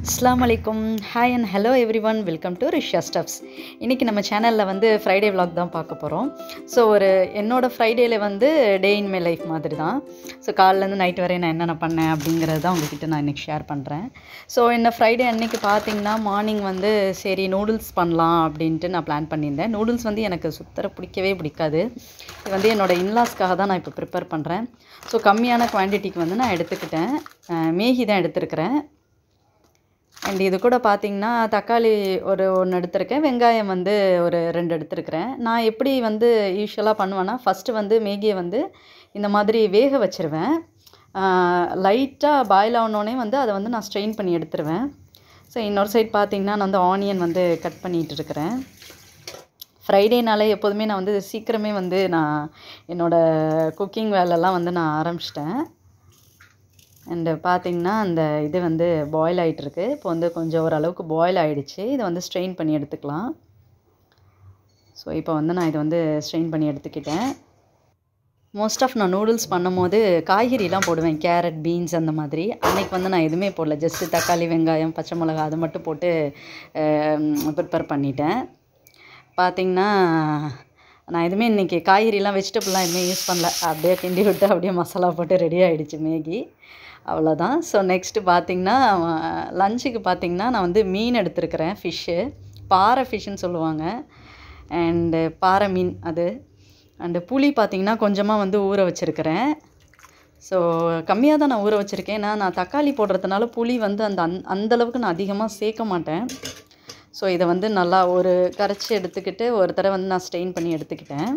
அஸ்லாம் வலைக்கும் hi and hello everyone welcome to Risha stuffs இன்றைக்கி நம்ம சேனலில் வந்து ஃப்ரைடே vlog தான் பார்க்க போகிறோம் ஸோ ஒரு என்னோடய ஃப்ரைடேல வந்து டே இன் மை லைஃப் மாதிரி தான் ஸோ காலிலேருந்து நைட் வரை நான் என்னென்ன பண்ணேன் அப்படிங்கிறது தான் உங்ககிட்ட நான் இன்றைக்கி ஷேர் பண்ணுறேன் ஸோ என்ன ஃப்ரைடே அன்னைக்கு பார்த்தீங்கன்னா மார்னிங் வந்து சரி நூடுல்ஸ் பண்ணலாம் அப்படின்ட்டு நான் பிளான் பண்ணியிருந்தேன் நூடுல்ஸ் வந்து எனக்கு சுத்தர பிடிக்கவே பிடிக்காது இது வந்து என்னோடய இன்லாஸ்க்காக தான் நான் இப்போ ப்ரிப்பேர் பண்ணுறேன் ஸோ கம்மியான குவான்டிட்டிக்கு வந்து நான் எடுத்துக்கிட்டேன் அஹ் மேகி தான் எடுத்திருக்கிறேன் அண்ட் இது கூட பார்த்தீங்கன்னா தக்காளி ஒரு ஒன்று எடுத்திருக்கேன் வெங்காயம் வந்து ஒரு ரெண்டு எடுத்திருக்கிறேன் நான் எப்படி வந்து யூஸ்வலாக பண்ணுவேன்னா ஃபஸ்ட்டு வந்து மேகியை வந்து இந்த மாதிரி வேக வச்சிருவேன் லைட்டாக பாயில் ஆனோடனே வந்து அதை வந்து நான் ஸ்ட்ரெயின் பண்ணி எடுத்துருவேன் ஸோ இன்னொரு சைட் பார்த்தீங்கன்னா நான் வந்து ஆனியன் வந்து கட் பண்ணிகிட்டு இருக்கிறேன் ஃப்ரைடேனாலே எப்போதுமே நான் வந்து சீக்கிரமே வந்து நான் என்னோடய குக்கிங் வேலைலாம் வந்து நான் ஆரம்பிச்சிட்டேன் அண்டு பார்த்தீங்கன்னா அந்த இது வந்து பாயில் ஆகிட்டுருக்கு இப்போ வந்து கொஞ்சம் ஓரளவுக்கு பாயில் ஆகிடுச்சு இதை வந்து ஸ்ட்ரெயின் பண்ணி எடுத்துக்கலாம் ஸோ இப்போ வந்து நான் இதை வந்து ஸ்ட்ரெயின் பண்ணி எடுத்துக்கிட்டேன் மோஸ்ட் ஆஃப் நான் நூடுல்ஸ் பண்ணும்போது காய்கறிலாம் போடுவேன் கேரட் பீன்ஸ் அந்த மாதிரி அன்னைக்கு வந்து நான் எதுவுமே போடல ஜஸ்ட்டு தக்காளி வெங்காயம் பச்சை மிளகா அது மட்டும் போட்டு ப்ரிப்பேர் பண்ணிட்டேன் பார்த்திங்கன்னா நான் எதுவுமே இன்றைக்கி காய்கறிலாம் வெஜிடபிள்லாம் எதுவுமே யூஸ் பண்ணல அப்படியே கிண்டி விட்டு அப்படியே மசாலா போட்டு ரெடி ஆகிடுச்சு மேகி அவ்வளோதான் ஸோ நெக்ஸ்ட்டு பார்த்திங்கன்னா லஞ்சுக்கு பார்த்திங்கன்னா நான் வந்து மீன் எடுத்துருக்கிறேன் ஃபிஷ்ஷு பாறை ஃபிஷ்ஷுன்னு சொல்லுவாங்க அண்டு பாறை மீன் அது அண்டு புளி பார்த்திங்கன்னா கொஞ்சமாக வந்து ஊற வச்சுருக்கிறேன் ஸோ கம்மியாக தான் நான் ஊற வச்சுருக்கேன் ஏன்னா நான் தக்காளி போடுறதுனால புளி வந்து அந்த அந் அந்தளவுக்கு நான் அதிகமாக சேர்க்க மாட்டேன் ஸோ இதை வந்து நல்லா ஒரு கரைச்சி எடுத்துக்கிட்டு ஒரு தடவை வந்து நான் ஸ்ட்ரெயின் பண்ணி எடுத்துக்கிட்டேன்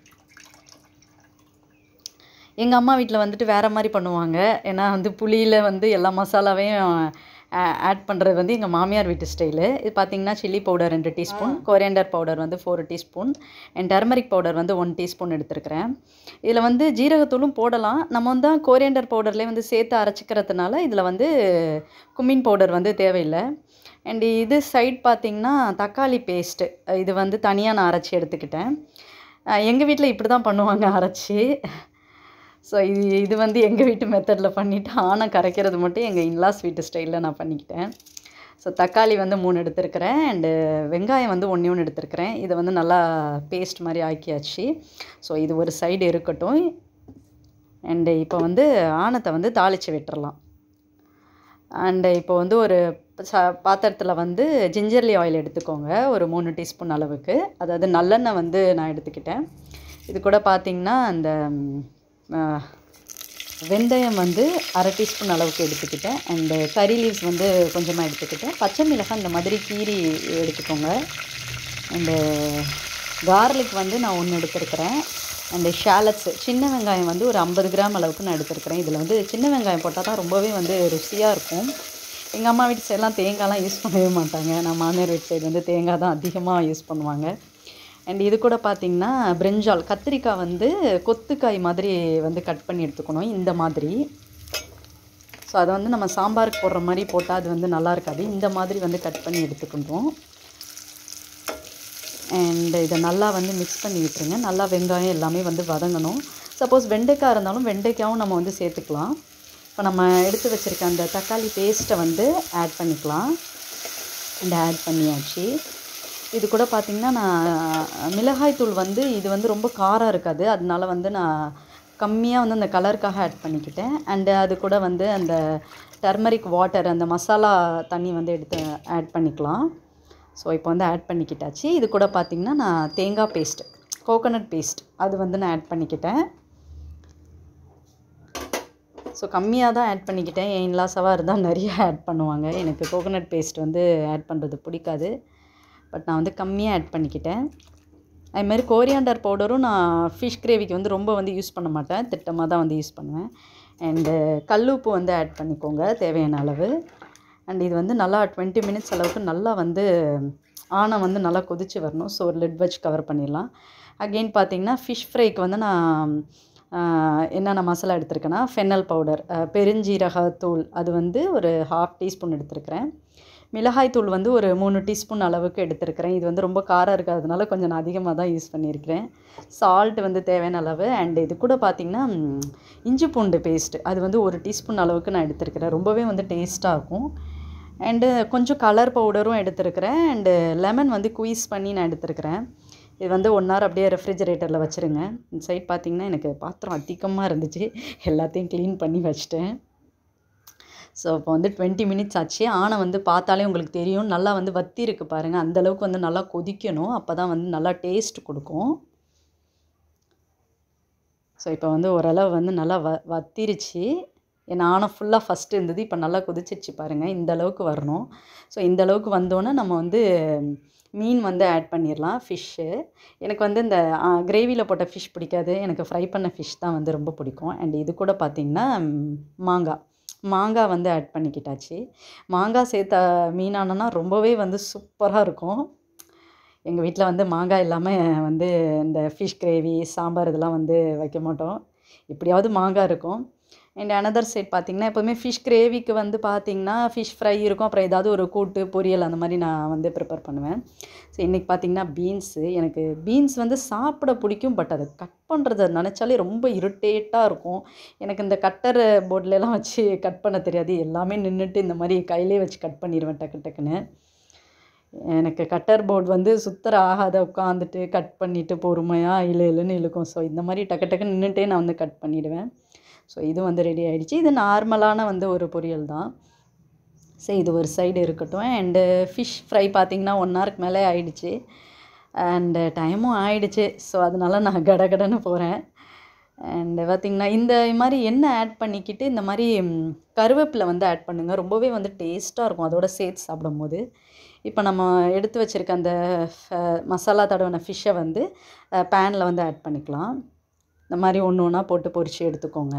எங்கள் அம்மா வீட்டில் வந்துட்டு வேறு மாதிரி பண்ணுவாங்க ஏன்னா வந்து புளியில் வந்து எல்லா மசாலாவையும் ஆட் பண்ணுறது வந்து எங்கள் மாமியார் வீட்டு ஸ்டைலு இது பார்த்திங்கன்னா சில்லி பவுடர் ரெண்டு டீஸ்பூன் கொரியண்டர் பவுடர் வந்து four teaspoon and turmeric powder வந்து ஒன் டீஸ்பூன் எடுத்துருக்கிறேன் இதில் வந்து ஜீரகத்தூளும் போடலாம் நம்ம வந்து கொரியண்டர் பவுடர்லேயே வந்து சேர்த்து அரைச்சிக்கிறதுனால இதில் வந்து கும்மின் பவுடர் வந்து தேவையில்லை அண்ட் இது சைட் பார்த்திங்கன்னா தக்காளி பேஸ்ட்டு இது வந்து தனியாக நான் அரைச்சி எடுத்துக்கிட்டேன் எங்கள் வீட்டில் இப்படி தான் பண்ணுவாங்க அரைச்சி ஸோ இது இது வந்து எங்கள் வீட்டு மெத்தடில் பண்ணிவிட்டு ஆனால் கரைக்கிறது மட்டும் எங்கள் இன்லாஸ் வீட்டு ஸ்டைலில் நான் பண்ணிக்கிட்டேன் ஸோ தக்காளி வந்து மூணு எடுத்துருக்கிறேன் அண்டு வெங்காயம் வந்து ஒன்றே ஒன்று எடுத்துருக்கிறேன் இதை வந்து நல்லா பேஸ்ட் மாதிரி ஆக்கியாச்சு ஸோ இது ஒரு சைடு இருக்கட்டும் அண்டு இப்போ வந்து ஆணத்தை வந்து தாளித்து விட்டுறலாம் அண்டு இப்போ வந்து ஒரு ச பாத்திரத்தில் வந்து ஜிஞ்சர்லி ஆயில் எடுத்துக்கோங்க ஒரு மூணு டீஸ்பூன் அளவுக்கு அதாவது நல்லெண்ணெய் வந்து நான் எடுத்துக்கிட்டேன் இது கூட பார்த்திங்கன்னா அந்த வெந்தயம் வந்து அரை டீஸ்பூன் அளவுக்கு எடுத்துக்கிட்டேன் அண்டு கறி லீவ்ஸ் வந்து கொஞ்சமாக எடுத்துக்கிட்டேன் பச்சை மிளகாய் இந்த மாதிரி கீரி எடுத்துக்கோங்க அண்டு கார்லிக் வந்து நான் ஒன்று எடுத்துருக்கிறேன் அண்டு ஷேலட்ஸு சின்ன வெங்காயம் வந்து ஒரு ஐம்பது கிராம் அளவுக்கு நான் எடுத்துருக்கிறேன் இதில் வந்து சின்ன வெங்காயம் போட்டால் தான் ரொம்பவே வந்து ருசியாக இருக்கும் எங்கள் அம்மா வீட்டு சைடெலாம் தேங்காய்லாம் யூஸ் பண்ணவே மாட்டாங்க நான் மாமியார் வீட்டு சைடு வந்து தேங்காய் தான் அதிகமாக யூஸ் பண்ணுவாங்க அண்ட் இது கூட பார்த்திங்கன்னா பிரிஞ்சால் கத்திரிக்காய் வந்து கொத்துக்காய் மாதிரி வந்து கட் பண்ணி எடுத்துக்கணும் இந்த மாதிரி ஸோ அதை வந்து நம்ம சாம்பாருக்கு போடுற மாதிரி போட்டால் அது வந்து நல்லா இருக்காது இந்த மாதிரி வந்து கட் பண்ணி எடுத்துக்கணும் அண்ட் இதை நல்லா வந்து மிக்ஸ் பண்ணி விட்டுருங்க நல்லா வெங்காயம் எல்லாமே வந்து வதங்கணும் சப்போஸ் வெண்டைக்காய் இருந்தாலும் வெண்டைக்காயும் நம்ம வந்து சேர்த்துக்கலாம் இப்போ நம்ம எடுத்து வச்சுருக்க அந்த தக்காளி பேஸ்ட்டை வந்து ஆட் பண்ணிக்கலாம் அண்ட் ஆட் பண்ணியாச்சு இது கூட பார்த்திங்கன்னா நான் மிளகாய்த்தூள் வந்து இது வந்து ரொம்ப காரம் இருக்காது அதனால வந்து நான் கம்மியாக வந்து அந்த கலருக்காக ஆட் பண்ணிக்கிட்டேன் அண்டு அது கூட வந்து அந்த டர்மரிக் வாட்டர் அந்த மசாலா தண்ணி வந்து எடுத்து ஆட் பண்ணிக்கலாம் ஸோ இப்போ வந்து ஆட் பண்ணிக்கிட்டாச்சு இது கூட பார்த்திங்கன்னா நான் தேங்காய் பேஸ்ட் கோகோனட் பேஸ்ட் அது வந்து நான் ஆட் பண்ணிக்கிட்டேன் ஸோ கம்மியாக தான் ஆட் பண்ணிக்கிட்டேன் என் இன்லாஸாவாக இருந்தால் நிறைய ஆட் பண்ணுவாங்க எனக்கு கோகோனட் பேஸ்ட் வந்து ஆட் பண்ணுறது பிடிக்காது பட் நான் வந்து கம்மியாக ஆட் பண்ணிக்கிட்டேன் அதுமாதிரி கோரியாண்டர் பவுடரும் நான் ஃபிஷ் கிரேவிக்கு வந்து ரொம்ப வந்து யூஸ் பண்ண மாட்டேன் திட்டமாக தான் வந்து யூஸ் பண்ணுவேன் அண்டு கல்லுப்பு வந்து ஆட் பண்ணிக்கோங்க தேவையான அளவு அண்ட் இது வந்து நல்லா டுவெண்ட்டி மினிட்ஸ் அளவுக்கு நல்லா வந்து ஆணம் வந்து நல்லா கொதித்து வரணும் ஸோ ஒரு லிட் வச்சு கவர் பண்ணிடலாம் அகெயின் பார்த்திங்கன்னா ஃபிஷ் ஃப்ரைக்கு வந்து நான் என்னென்ன மசாலா எடுத்திருக்கேன்னா ஃபென்னல் பவுடர் பெருஞ்சீரகத்தூள் அது வந்து ஒரு ஹாஃப் டீஸ்பூன் எடுத்துருக்கிறேன் மிளகாய் தூள் வந்து ஒரு மூணு டீஸ்பூன் அளவுக்கு எடுத்துருக்கிறேன் இது வந்து ரொம்ப காரம் இருக்கிறதுனால கொஞ்சம் நான் அதிகமாக தான் யூஸ் பண்ணியிருக்கிறேன் சால்ட் வந்து தேவையான அளவு அண்ட் இது கூட பார்த்திங்கன்னா ம், இஞ்சி பூண்டு பேஸ்ட் அது வந்து ஒரு டீஸ்பூன் அளவுக்கு நான் எடுத்துருக்கிறேன் ரொம்பவே வந்து டேஸ்ட்டாக இருக்கும் அண்டு கொஞ்சம் கலர் பவுடரும் எடுத்துருக்கிறேன் அண்டு லெமன் வந்து குயிஸ் பண்ணி நான் எடுத்துருக்கிறேன் இது வந்து ஒன் ஹவர் அப்படியே ரெஃப்ரிஜரேட்டரில் வச்சுருங்க இந்த சைட் பார்த்திங்கன்னா எனக்கு பாத்திரம் அதிகமாக இருந்துச்சு எல்லாத்தையும் க்ளீன் பண்ணி வச்சிட்டேன் ஸோ இப்போ வந்து டுவெண்ட்டி மினிட்ஸ் ஆச்சு ஆனை வந்து பார்த்தாலே உங்களுக்கு தெரியும் நல்லா வந்து வத்தி இருக்கு பாருங்கள் அந்தளவுக்கு வந்து நல்லா கொதிக்கணும் அப்போ தான் வந்து நல்லா டேஸ்ட் கொடுக்கும் ஸோ இப்போ வந்து ஓரளவு வந்து நல்லா வ வத்திருச்சு ஏன்னா ஆனை ஃபுல்லாக ஃபஸ்ட்டு இருந்தது இப்போ நல்லா கொதிச்சிருச்சு பாருங்கள் இந்த அளவுக்கு வரணும் ஸோ இந்த அளவுக்கு வந்தோன்னே நம்ம வந்து மீன் வந்து ஆட் பண்ணிடலாம் ஃபிஷ்ஷு எனக்கு வந்து இந்த கிரேவியில் போட்ட ஃபிஷ் பிடிக்காது எனக்கு ஃப்ரை பண்ண ஃபிஷ் தான் வந்து ரொம்ப பிடிக்கும் அண்ட் இது கூட பார்த்திங்கன்னா ம், மாங்காய் மாங்காய் வந்து ஆட் பண்ணிக்கிட்டாச்சு மாங்காய் சேர்த்த மீனானனா ரொம்பவே வந்து சூப்பராக இருக்கும் எங்கள் வீட்டில் வந்து மாங்காய் இல்லாமல் வந்து இந்த ஃபிஷ் கிரேவி சாம்பார் இதெல்லாம் வந்து வைக்க மாட்டோம் எப்படியாவது மாங்காய் இருக்கும் அண்ட் அனதர் சைட் பார்த்திங்கன்னா எப்போவுமே ஃபிஷ் கிரேவிக்கு வந்து பார்த்திங்கன்னா ஃபிஷ் ஃப்ரை இருக்கும் அப்புறம் ஏதாவது ஒரு கூட்டு பொரியல் அந்த மாதிரி நான் வந்து ப்ரிப்பேர் பண்ணுவேன் ஸோ இன்றைக்கி பார்த்திங்கன்னா பீன்ஸு எனக்கு பீன்ஸ் வந்து சாப்பிட பிடிக்கும் பட் அதை கட் பண்ணுறத நினச்சாலே ரொம்ப இரிட்டேட்டாக இருக்கும் எனக்கு இந்த கட்டர் போர்ட்லலாம் வச்சு கட் பண்ண தெரியாது எல்லாமே நின்றுட்டு இந்த மாதிரி கையிலே வச்சு கட் பண்ணிடுவேன் டக்கு டக்குன்னு எனக்கு கட்டர் போர்டு வந்து சுத்தர ஆகாத உட்காந்துட்டு கட் பண்ணிவிட்டு பொறுமையாக இழு இழுன்னு இழுக்கும் ஸோ இந்த மாதிரி டக்கு டக்குன்னு நின்றுட்டே நான் வந்து கட் பண்ணிவிடுவேன் ஸோ இது வந்து ரெடி ஆகிடுச்சு இது நார்மலான வந்து ஒரு பொரியல் தான் சரி இது ஒரு சைடு இருக்கட்டும் அண்டு ஃபிஷ் ஃப்ரை பார்த்திங்கன்னா ஒன் ஹவருக்கு மேலே ஆயிடுச்சு அண்டு டைமும் ஆயிடுச்சு ஸோ அதனால நான் கடகடன்னு போகிறேன் அண்டு பார்த்திங்கன்னா இந்த மாதிரி எண்ணெய் ஆட் பண்ணிக்கிட்டு இந்த மாதிரி ம், கருவேப்பிலை வந்து ஆட் பண்ணுங்கள் ரொம்பவே வந்து டேஸ்ட்டாக இருக்கும் அதோட சேர்த்து சாப்பிடும்போது இப்போ நம்ம எடுத்து வச்சுருக்க அந்த அஹ், மசாலா தடவின ஃபிஷ்ஷை வந்து பேனில் வந்து ஆட் பண்ணிக்கலாம் இந்த மாதிரி ஒன்று ஒன்றா போட்டு பொரித்து எடுத்துக்கோங்க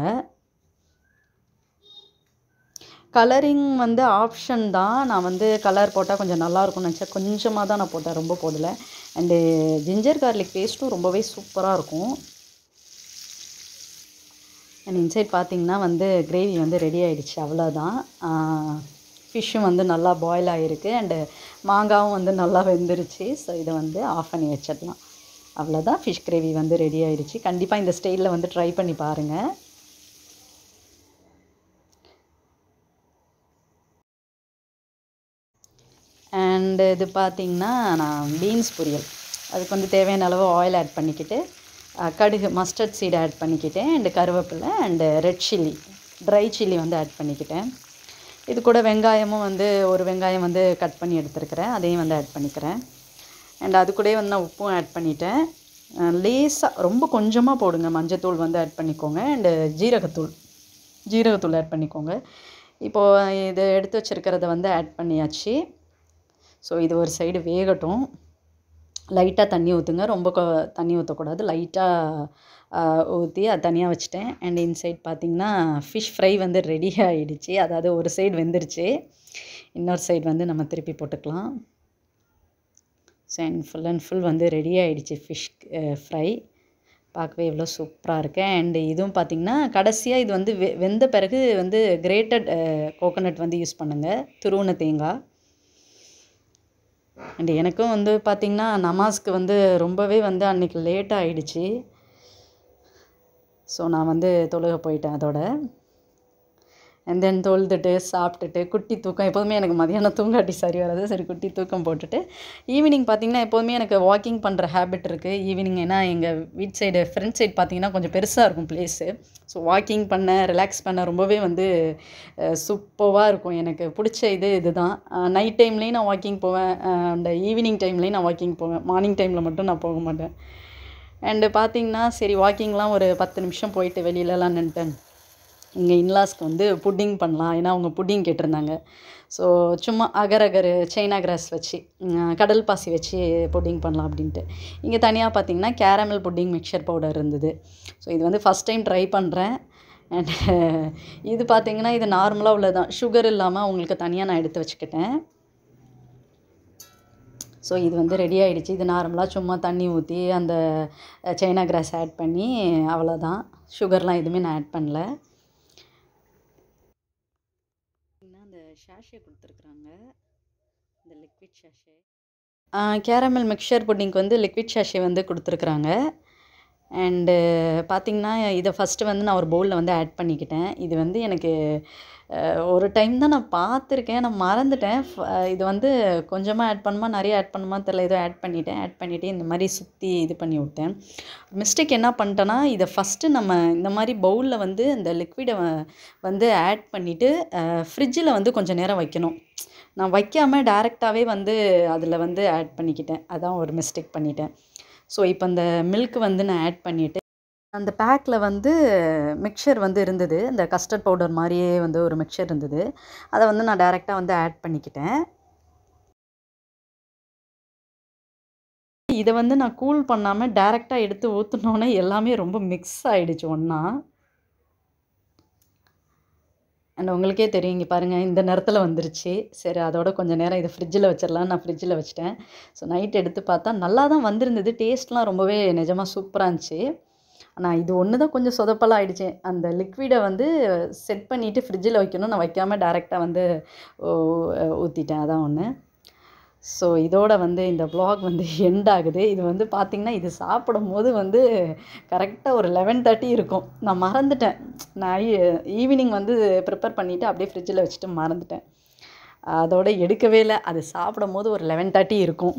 கலரிங் வந்து ஆப்ஷன் தான் நான் வந்து கலர் போட்டால் கொஞ்சம் நல்லாயிருக்கும்னு நினச்சேன் கொஞ்சமாக தான் நான் போட்டேன் ரொம்ப போடலை அண்டு ஜிஞ்சர் கார்லிக் பேஸ்ட்டும் ரொம்பவே சூப்பராக இருக்கும் அண்ட் இன்சைட் பார்த்தீங்கன்னா வந்து கிரேவி வந்து ரெடி ஆயிடுச்சு அவ்வளோதான் ஃபிஷ்ஷும் வந்து நல்லா பாயில் ஆகிருக்கு அண்டு மாங்காவும் வந்து நல்லா வெந்துருச்சு ஸோ இதை வந்து ஆஃப் பண்ணி வச்சிடலாம் அவ்வளோதான் ஃபிஷ் கிரேவி வந்து ரெடி ஆயிடுச்சு கண்டிப்பாக இந்த ஸ்டைலில் வந்து ட்ரை பண்ணி பாருங்கள் அண்டு இது பார்த்திங்கன்னா நான் பீன்ஸ் பொரியல் அதுக்கு வந்து தேவையான அளவு ஆயில் ஆட் பண்ணிக்கிட்டு அஹ், கடுகு மஸ்டர்ட் சீட் ஆட் பண்ணிக்கிட்டேன் அண்டு கருவேப்பிலை and red chilli dry chilli வந்து ஆட் பண்ணிக்கிட்டேன் இது கூட வெங்காயமும் வந்து ஒரு வெங்காயம் வந்து கட் பண்ணி எடுத்துருக்கிறேன் அதையும் வந்து ஆட் பண்ணிக்கிறேன் அண்ட் அது கூடயே வந்து நான் உப்பும் ஆட் பண்ணிட்டேன் லேசாக ரொம்ப கொஞ்சமாக போடுங்க மஞ்சத்தூள் வந்து ஆட் பண்ணிக்கோங்க அண்டு ஜீரகத்தூள் ஜீரகத்தூள் ஆட் பண்ணிக்கோங்க இப்போது இது எடுத்து வச்சுருக்கிறத வந்து ஆட் பண்ணியாச்சு ஸோ இது ஒரு சைடு வேகட்டும் லைட்டாக தண்ணி ஊற்றுங்க ரொம்ப கொ தண்ணி ஊற்றக்கூடாது லைட்டாக ஊற்றி அது தனியாக வச்சுட்டேன் அண்ட் இன்சைட் பார்த்திங்கன்னா ஃபிஷ் ஃப்ரை வந்து ரெடி ஆகிடுச்சு அதாவது ஒரு சைடு வெந்துருச்சு இன்னொரு சைடு வந்து நம்ம திருப்பி போட்டுக்கலாம் so and full and full வந்து ரெடி ஆகிடுச்சு ஃபிஷ் ஃப்ரை பார்க்கவே இவ்வளோ சூப்பராக இருக்கு அண்ட் இதுவும் பார்த்திங்கன்னா கடைசியாக இது வந்து வெ வெந்த பிறகு வந்து கிரேட்டட் கோகோனட் வந்து யூஸ் பண்ணுங்கள் துருவன தேங்காய் அண்ட் எனக்கும் வந்து பார்த்திங்கன்னா நமாஸ்க்கு வந்து ரொம்பவே வந்து அன்றைக்கி லேட் ஆகிடுச்சு ஸோ நான் வந்து தொழுக போயிட்டேன் அதோட அண்ட் தென் தொழுதுட்டு சாப்பிட்டுட்டு குட்டி தூக்கம் எப்போதுமே எனக்கு மதியானம் தூங்காட்டி சரி வராது சரி குட்டி தூக்கம் போட்டுட்டு ஈவினிங் பார்த்திங்கன்னா எப்போதுமே எனக்கு வாக்கிங் பண்ணுற ஹேபிட் இருக்குது ஈவினிங் ஏன்னா எங்கள் வீட் சைடு ஃப்ரண்ட் சைடு பார்த்திங்கன்னா கொஞ்சம் பெருசாக இருக்கும் பிளேஸு ஸோ வாக்கிங் பண்ண ரிலாக்ஸ் பண்ண ரொம்பவே வந்து சூப்பராக இருக்கும் எனக்கு பிடிச்ச இது இதுதான் நைட் டைம்லேயும் நான் வாக்கிங் போவேன் அண்ட் ஈவினிங் டைம்லேயும் நான் வாக்கிங் போவேன் மார்னிங் டைமில் மட்டும் நான் போக மாட்டேன் அண்டு பார்த்தீங்கன்னா சரி வாக்கிங்லாம் ஒரு பத்து நிமிஷம் போயிட்டு வெளியிலலாம் நின்ட்டேன் இங்கே இன்லாஸ்க்கு வந்து புட்டிங் பண்ணலாம் ஏன்னா அவங்க புட்டிங் கேட்டிருந்தாங்க ஸோ சும்மா அகர் அகர் சைனா கிராஸ் வச்சு ம், கடல் பாசி வச்சு புட்டிங் பண்ணலாம் அப்படின்ட்டு இங்கே தனியாக பார்த்தீங்கன்னா கேரமல் புட்டிங் மிக்சர் பவுடர் இருந்தது ஸோ இது வந்து ஃபஸ்ட் டைம் ட்ரை பண்ணுறேன் அண்ட் இது பார்த்தீங்கன்னா இது நார்மலாக உள்ளதான் சுகர் இல்லாமல் உங்களுக்கு தனியாக நான் எடுத்து வச்சுக்கிட்டேன் ஸோ இது வந்து ரெடி ஆயிடுச்சு இது நார்மலாக சும்மா தண்ணி ஊற்றி அந்த அஹ், சைனா கிராஸ் ஆட் பண்ணி அவ்வளோதான் சுகர்லாம் எதுவுமே நான் ஆட் பண்ணல அந்த ஷாஷே கொடுத்துருக்குறாங்க இந்த லிக்விட் ஷாஷே கேரமல் மிக்சர் புட்டிங்க்கு வந்து லிக்விட் ஷாஷே வந்து கொடுத்துருக்குறாங்க அண்டு பார்த்திங்கன்னா இதை ஃபஸ்ட்டு வந்து நான் ஒரு பவுலில் வந்து ஆட் பண்ணிக்கிட்டேன் இது வந்து எனக்கு அஹ், ஒரு டைம் தான் நான் பார்த்துருக்கேன் நான் மறந்துட்டேன் ஃப- இது வந்து கொஞ்சமாக ஆட் பண்ணுமா நிறைய ஆட் பண்ணுமா தெரில ஏதோ ஆட் பண்ணிட்டேன் ஆட் பண்ணிவிட்டு இந்த மாதிரி சுற்றி இது பண்ணி விட்டேன் மிஸ்டேக் என்ன பண்ணிட்டேன்னா இதை ஃபஸ்ட்டு நம்ம இந்த மாதிரி பவுலில் வந்து இந்த லிக்விடை வந்து ஆட் பண்ணிவிட்டு ஃப்ரிட்ஜில் வந்து கொஞ்சம் நேரம் வைக்கணும் நான் வைக்காமல் டேரெக்டாகவே வந்து அதில் வந்து ஆட் பண்ணிக்கிட்டேன் அதான் ஒரு மிஸ்டேக் பண்ணிட்டேன் ஸோ இப்போ இந்த மில்க் வந்து நான் ஆட் பண்ணிவிட்டு அந்த பேக்கில் வந்து மிக்சர் வந்து இருந்தது இந்த கஸ்டர்ட் பவுடர் மாதிரியே வந்து ஒரு மிக்சர் இருந்தது அதை வந்து நான் டேரெக்டாக வந்து ஆட் பண்ணிக்கிட்டேன் இதை வந்து நான் கூல் பண்ணாமல் டேரெக்டாக எடுத்து ஊற்றுனோன்னே எல்லாமே ரொம்ப மிக்ஸ் ஆகிடுச்சு ஒன்றா அண்ட் உங்களுக்கே தெரியும் இங்கே பாருங்கள் இந்த நேரத்தில் வந்துருச்சு சரி அதோட கொஞ்சம் நேரம் இதை ஃப்ரிட்ஜில் வச்சிடலாம் நான் ஃப்ரிட்ஜில் வச்சிட்டேன் ஸோ நைட் எடுத்து பார்த்தா நல்லா தான் வந்திருந்தது டேஸ்ட்லாம் ரொம்பவே நிஜமாக சூப்பராக இருந்துச்சு ஆனால் இது ஒன்று தான் கொஞ்சம் சொதப்பலாக ஆயிடுச்சு அந்த லிக்விடை வந்து செட் பண்ணிவிட்டு ஃப்ரிட்ஜில் வைக்கணும் நான் வைக்காமல் டேரெக்டாக வந்து ஊற்றிட்டேன் அதான் ஒன்று ஸோ இதோட வந்து இந்த vlog வந்து எண்ட் ஆகுது இது வந்து பார்த்திங்கன்னா இது சாப்பிடும் போது வந்து கரெக்டாக ஒரு லெவன் தேர்ட்டி இருக்கும் நான் மறந்துட்டேன் நான் ஈவினிங் வந்து ப்ரிப்பேர் பண்ணிவிட்டு அப்படியே ஃப்ரிட்ஜில் வச்சுட்டு மறந்துட்டேன் அதோட எடுக்கவே இல்லை அது சாப்பிடும் போது ஒரு லெவன் தேர்ட்டி இருக்கும்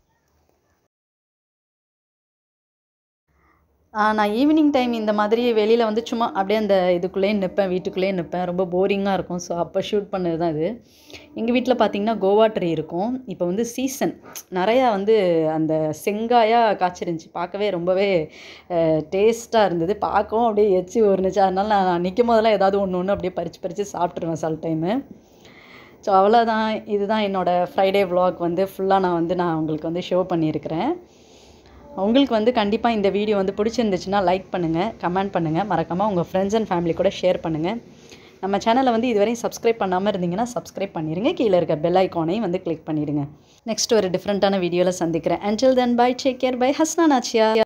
ஆ, நான் ஈவினிங் டைம் இந்த மாதிரி வெளியில் வந்து சும்மா அப்படியே அந்த இதுக்குள்ளேயே நிற்பேன் வீட்டுக்குள்ளேயே நிற்பேன் ரொம்ப போரிங்காக இருக்கும் ஸோ அப்போ ஷூட் பண்ணது தான் இது எங்கள் வீட்டில் பார்த்தீங்கன்னா கோவா ட்ரீ இருக்கும் இப்போ வந்து சீசன் நிறையா வந்து அந்த செங்காயாக காய்ச்சிருந்துச்சி பார்க்கவே ரொம்பவே டேஸ்ட்டாக இருந்தது பார்க்கவும் அப்படியே எச்சி ஊறுனுச்சு அதனால நான் நிற்கும் போதெல்லாம் ஏதாவது ஒன்று ஒன்று அப்படியே பறித்து பறித்து சாப்பிட்ருவேன் சில டைமு ஸோ அவ்வளோதான் இதுதான் என்னோடய ஃப்ரைடே vlog வந்து ஃபுல்லாக நான் வந்து நான் உங்களுக்கு வந்து ஷோ பண்ணியிருக்கிறேன் உங்களுக்கு வந்து கண்டிப்பாக இந்த வீடியோ வந்து பிடிச்சிருந்துச்சுன்னா லைக் பண்ணுங்கள் கமெண்ட் பண்ணுங்கள் மறக்காமல் உங்கள் ஃப்ரெண்ட்ஸ் அண்ட் ஃபேமிலி கூட ஷேர் பண்ணுங்கள் நம்ம சேனலை வந்து இதுவரையும் சப்ஸ்கிரைப் பண்ணாமல் இருந்தீங்கன்னா சப்ஸ்கிரைப் பண்ணிடுங்க கீழே இருக்க பெல் ஐக்கானையும் வந்து கிளிக் பண்ணிடுங்க நெக்ஸ்ட் ஒரு டிஃப்ரெண்ட்டான வீடியோவில் சந்திக்கிறேன் until then bye take care bye Hasna நாச்சியா